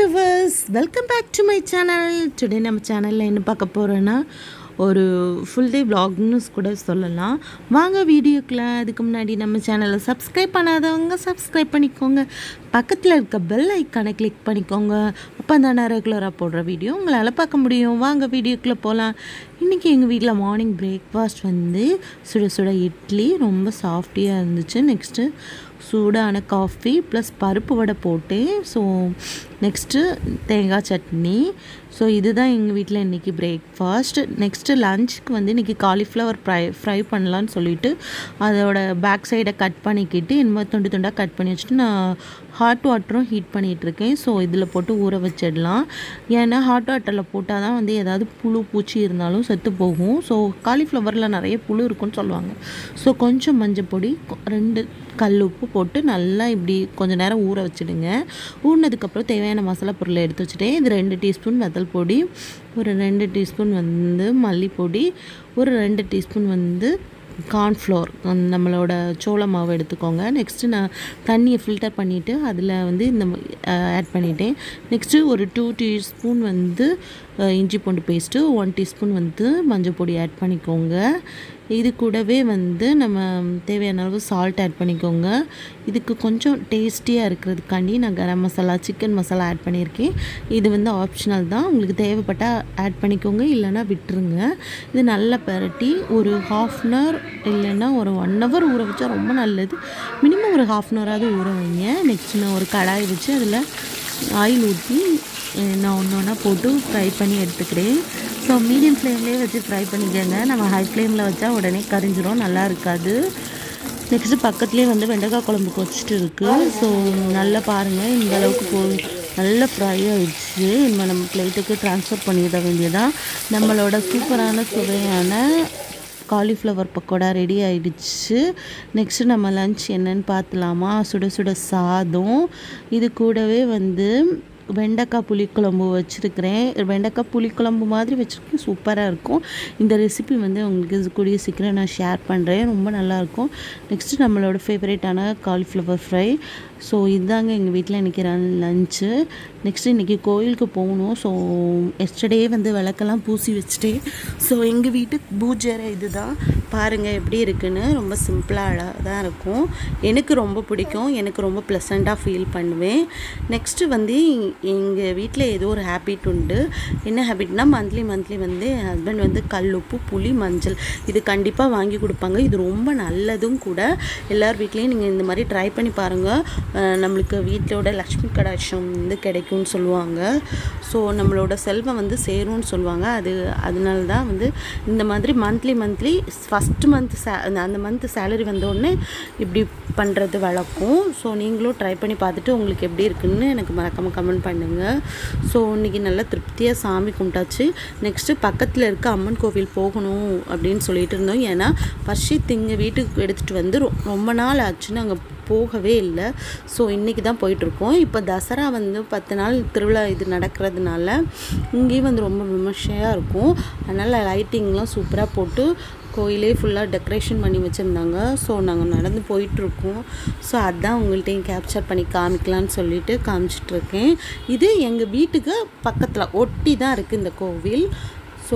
viewers welcome back to my channel today நம்ம சேனலில் என்ன பார்க்க போகிறோன்னா ஒரு ஃபுல் டே vlogனு கூட சொல்லலாம் வாங்க வீடியோக்குள்ள அதுக்கு முன்னாடி நம்ம சேனலை சப்ஸ்கிரைப் பண்ணாதவங்க சப்ஸ்கிரைப் பண்ணிக்கோங்க பக்கத்தில் இருக்க பெல் ஐக்கானை கிளிக் பண்ணிக்கோங்க அப்போ தான் ரெகுலராக போடுற வீடியோ உங்களால் பார்க்க முடியும் வாங்க வீடியோக்குள்ளே போகலாம் இன்றைக்கி எங்கள் வீட்டில் மார்னிங் பிரேக்ஃபாஸ்ட் வந்து சுட சுட இட்லி ரொம்ப சாஃப்டியாக இருந்துச்சு நெக்ஸ்ட்டு சூடான காஃபி ப்ளஸ் பருப்பு வடை போட்டேன் ஸோ நெக்ஸ்ட்டு தேங்காய் சட்னி ஸோ இதுதான் எங்கள் வீட்டில் இன்றைக்கி பிரேக்ஃபாஸ்ட் நெக்ஸ்ட்டு லஞ்சுக்கு வந்து இன்றைக்கி காலிஃப்ளவர் ஃப்ரை ஃப்ரை பண்ணலான்னு சொல்லிட்டு அதோட பேக் சைடை கட் பண்ணிக்கிட்டு இனிமேல் துண்டு துண்டாக கட் பண்ணி வச்சுட்டு நான் ஹாட் வாட்டரும் ஹீட் பண்ணிகிட்ருக்கேன் ஸோ இதில் போட்டு ஊற வச்சிடலாம் ஏன்னா ஹாட் வாட்டரில் போட்டால் தான் வந்து ஏதாவது புழு பூச்சி இருந்தாலும் செத்து போகும் ஸோ காலிஃப்ளவரில் நிறைய புழு இருக்குன்னு சொல்லுவாங்க ஸோ கொஞ்சம் மஞ்சள் பொடி கொ- ரெண்டு கல் உப்பு போட்டு நல்லா இப்படி கொஞ்சம் நேரம் ஊற வச்சுடுங்க ஊறினதுக்கப்புறம் தேவையான மசாலா பொருளை எடுத்து வச்சுட்டேன் இது ரெண்டு டீஸ்பூன் வத்தல் பொடி ஒரு ரெண்டு டீஸ்பூன் வந்து மல்லிப்பொடி ஒரு ரெண்டு டீஸ்பூன் வந்து கார்ன்ஃப்ளோர் நம்மளோட சோள மாவு எடுத்துக்கோங்க நெக்ஸ்ட்டு நான் தண்ணியை ஃபில்டர் பண்ணிவிட்டு அதில் வந்து இந்த ஆட் பண்ணிட்டேன் நெக்ஸ்ட்டு ஒரு டூ டீஸ்பூன் வந்து அஹ், இஞ்சி பூண்டு பேஸ்ட்டு ஒன் டீஸ்பூன் வந்து மஞ்சள் பொடி ஆட் பண்ணிக்கோங்க இது கூடவே வந்து நம்ம தேவையான அளவு சால்ட் ஆட் பண்ணிக்கோங்க இதுக்கு கொஞ்சம் டேஸ்டியாக இருக்கிறதுக்காண்டி நான் கரம் மசாலா சிக்கன் மசாலா ஆட் பண்ணியிருக்கேன் இது வந்து ஆப்ஷனல் தான் உங்களுக்கு தேவைப்பட்டால் ஆட் பண்ணிக்கோங்க இல்லைன்னா விட்டுருங்க இது நல்லா பரட்டி ஒரு ஹாஃப் அன் ஹவர் இல்லைன்னா ஒரு ஒன் ஹவர் ஊற வச்சா ரொம்ப நல்லது மினிமம் ஒரு ஹாஃப் அன் ஹவராவது ஊற வைங்க நெக்ஸ்ட் நான் ஒரு கடாய் வச்சு அதில் ஆயில் ஊற்றி அஹ், நான் ஒன்று ஒன்றா போட்டு ஃப்ரை பண்ணி எடுத்துக்கிறேன் ஸோ மீடியம் ஃப்ளேம்லேயே வச்சு ஃப்ரை பண்ணிக்கோங்க நம்ம ஹை ஃப்ளேமில் வச்சா உடனே கரிஞ்சிரும் நல்லா இருக்காது நெக்ஸ்ட்டு பக்கத்துலேயே வந்து வெண்டைக்காய் குழம்புக்கு வச்சுட்டு இருக்குது ஸோ நல்லா பாருங்கள் இந்த அளவுக்கு போ நல்லா ஃப்ரை ஆயிடுச்சு இனிமேல் நம்ம பிளேட்டுக்கு ட்ரான்ஸ்ஃபர் பண்ணிட வேண்டியதான் நம்மளோட சூப்பரான சுவையான காலிஃப்ளவர் பக்கோடா ரெடி ஆயிடுச்சு நெக்ஸ்ட்டு நம்ம லஞ்ச் என்னன்னு பார்த்துலாமா சுட சுட சாதம் இது கூடவே வந்து வெண்டைக்காய் புளிக்குழம்பு வச்சுருக்கிறேன் வெண்டைக்காய் புளிக்குழம்பு மாதிரி வச்சுருக்கேன் சூப்பராக இருக்கும் இந்த ரெசிபி வந்து உங்களுக்கு இது கூடிய சீக்கிரம் நான் ஷேர் பண்ணுறேன் ரொம்ப நல்லாயிருக்கும் நெக்ஸ்ட்டு நம்மளோட ஃபேவரேட்டான காலிஃப்ளவர் ஃப்ரை ஸோ இதுதாங்க எங்கள் வீட்டில் இன்றைக்கி லஞ்சு நெக்ஸ்ட்டு இன்றைக்கி கோயிலுக்கு போகணும் ஸோ எஸ்டர்டே வந்து விளக்கெல்லாம் பூசி வச்சுட்டேன் ஸோ எங்கள் வீட்டு பூஜை இதுதான் பாருங்கள் எப்படி இருக்குன்னு ரொம்ப சிம்பிளாக அழகாக தான் இருக்கும் எனக்கு ரொம்ப பிடிக்கும் எனக்கு ரொம்ப ப்ளசண்ட்டாக ஃபீல் பண்ணுவேன் நெக்ஸ்ட்டு வந்து எங்கள் வீட்டில் ஏதோ ஒரு ஹேபிட் உண்டு என்ன ஹேபிட்னா மந்த்லி மந்த்லி வந்து என் ஹஸ்பண்ட் வந்து கல் உப்பு புளி மஞ்சள் இது கண்டிப்பாக வாங்கி கொடுப்பாங்க இது ரொம்ப நல்லதும் கூட எல்லார் வீட்லேயும் நீங்கள் இந்த மாதிரி ட்ரை பண்ணி பாருங்கள் அஹ் நம்மளுக்கு வீட்டோட லக்ஷ்மி கடாட்சம் வந்து கிடைக்கும்னு சொல்லுவாங்க ஸோ நம்மளோட செல்வம் வந்து சேரும்னு சொல்லுவாங்க அது அதனால தான் வந்து இந்த மாதிரி மந்த்லி மந்த்லி ஃபஸ்ட்டு மந்த் சே அந்த மந்த் சேலரி வந்தோடனே இப்படி பண்ணுறது வழக்கம் ஸோ நீங்களும் ட்ரை பண்ணி பார்த்துட்டு உங்களுக்கு எப்படி இருக்குன்னு எனக்கு மறக்காமல் கமெண்ட் பண்ணுங்கள் ஸோ இன்றைக்கி நல்லா திருப்தியாக சாமி கும்பிட்டாச்சு நெக்ஸ்ட்டு பக்கத்தில் இருக்க அம்மன் கோவில் போகணும் அப்படின்னு சொல்லிட்டு இருந்தோம் ஏன்னா பர்ஷித் இங்கே வீட்டுக்கு எடுத்துகிட்டு வந்து ரொ- ரொம்ப நாள் ஆச்சு நாங்கள் போகவே இல்லை ஸோ இன்றைக்கி தான் போயிட்டுருக்கோம் இப்போ தசரா வந்து பத்து நாள் திருவிழா இது நடக்கிறதுனால இங்கேயும் வந்து ரொம்ப விமர்சையாக இருக்கும் அதனால் லைட்டிங்லாம் சூப்பராக போட்டு கோயிலே ஃபுல்லாக டெக்கரேஷன் பண்ணி வச்சுருந்தாங்க ஸோ நாங்கள் நடந்து போயிட்டுருக்கோம் ஸோ அதான் உங்கள்கிட்டையும் கேப்சர் பண்ணி காமிக்கலான்னு சொல்லிட்டு காமிச்சிட்ருக்கேன் இது எங்கள் வீட்டுக்கு பக்கத்தில் ஒட்டி தான் இருக்குது இந்த கோவில் ஸோ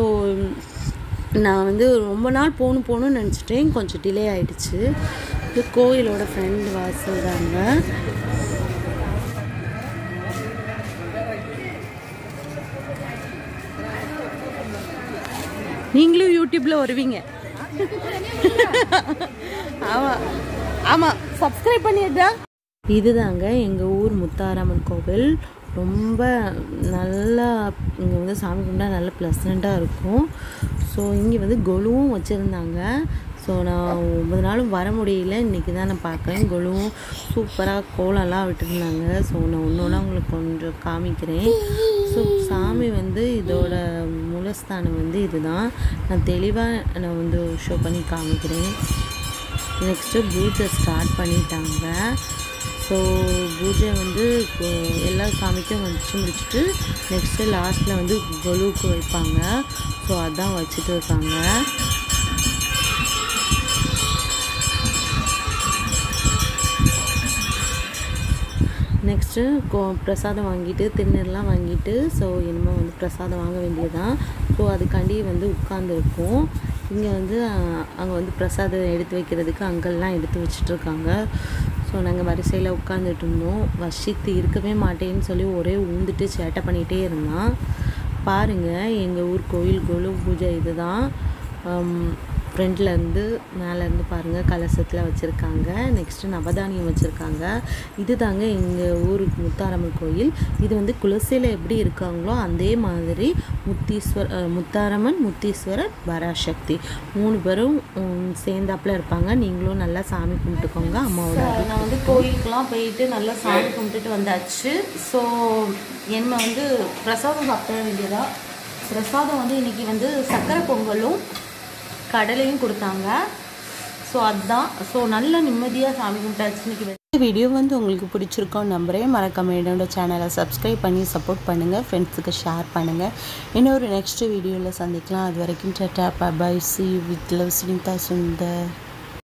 நான் வந்து ரொம்ப நாள் போகணும் போகணும்னு நினச்சிட்டேன் கொஞ்சம் டிலே ஆயிடுச்சு இது கோயிலோட ஃப்ரெண்ட் வாசல் தாங்க நீங்களும் யூடியூப்பில் வருவீங்க ஆமாம் ஆமாம் சப்ஸ்கிரைப் பண்ணிடுறா இதுதாங்க எங்கள் ஊர் முத்தாரம்மன் கோவில் ரொம்ப நல்லா இங்கே வந்து சாமி கும்பிட்டா நல்ல ப்ளசண்ட்டாக இருக்கும் ஸோ இங்கே வந்து கொலுவும் வச்சுருந்தாங்க ஸோ நான் ஒன்பது நாளும் வர முடியல இன்றைக்கி தான் நான் பார்க்குறேன் கொலுவும் சூப்பராக கோலம்லாம் விட்டுருந்தாங்க ஸோ நான் ஒன்று ஒன்றா உங்களுக்கு கொஞ்சம் காமிக்கிறேன் ஸோ சாமி வந்து இதோட மூலஸ்தானம் வந்து இதுதான் நான் தெளிவாக நான் வந்து ஷோ பண்ணி காமிக்கிறேன் நெக்ஸ்ட்டு பூஜை ஸ்டார்ட் பண்ணிட்டாங்க ஸோ பூஜை வந்து இப்போ எல்லா சாமிக்கும் வச்சு முடிச்சுட்டு நெக்ஸ்ட்டு லாஸ்ட்டில் வந்து கொலுவுக்கு வைப்பாங்க ஸோ அதான் வச்சுட்டு இருக்காங்க நெக்ஸ்ட் நெக்ஸ்ட்டு கோ பிரசாதம் வாங்கிட்டு திருநீர்லாம் வாங்கிட்டு ஸோ இனிமேல் வந்து பிரசாதம் வாங்க வேண்டியதுதான் ஸோ அதுக்காண்டி வந்து உட்காந்துருக்கோம் இங்கே வந்து அங்கே வந்து பிரசாதம் எடுத்து வைக்கிறதுக்கு அங்கெல்லாம் எடுத்து வச்சிட்ருக்காங்க ஸோ நாங்கள் வரிசையில் உட்காந்துட்டு இருந்தோம் வஷித்து இருக்கவே மாட்டேன்னு சொல்லி ஒரே ஊந்துட்டு சேட்டை பண்ணிகிட்டே இருந்தான் பாருங்கள் எங்கள் ஊர் கோயில் குழு பூஜை இதுதான் ஃப்ரண்ட்லேருந்து மேலேருந்து பாருங்கள் கலசத்தில் வச்சுருக்காங்க நெக்ஸ்ட்டு நவதானியம் வச்சுருக்காங்க இது தாங்க எங்கள் ஊருக்கு முத்தாரம்மன் கோயில் இது வந்து குலசையில் எப்படி இருக்காங்களோ அதே மாதிரி முத்தீஸ்வர் அஹ், முத்தாரம்மன் முத்தீஸ்வரர் பராசக்தி மூணு பேரும் உம், சேர்ந்தாப்புல இருப்பாங்க நீங்களும் நல்லா சாமி கும்பிட்டுக்கோங்க அம்மாவோட நான் வந்து கோயிலுக்கெலாம் போயிட்டு நல்லா சாமி கும்பிட்டுட்டு வந்தாச்சு ஸோ என்ன வந்து பிரசாதம் சாப்பிட வேண்டியதா பிரசாதம் வந்து இன்னைக்கு வந்து சக்கரை பொங்கலும் கடலையும் கொடுத்தாங்க ஸோ அதுதான் ஸோ நல்ல நிம்மதியாக சாமி கும்பிட்டாச்சு இன்னைக்கு இந்த வீடியோ வந்து உங்களுக்கு பிடிச்சிருக்கோம் நம்புறேன் மறக்காம என்னோட சேனலை சப்ஸ்கிரைப் பண்ணி சப்போர்ட் பண்ணுங்கள் ஃப்ரெண்ட்ஸுக்கு ஷேர் பண்ணுங்கள் இன்னொரு நெக்ஸ்ட் வீடியோவில் சந்திக்கலாம் அது வரைக்கும் tata bye see with love Sunitha Sundar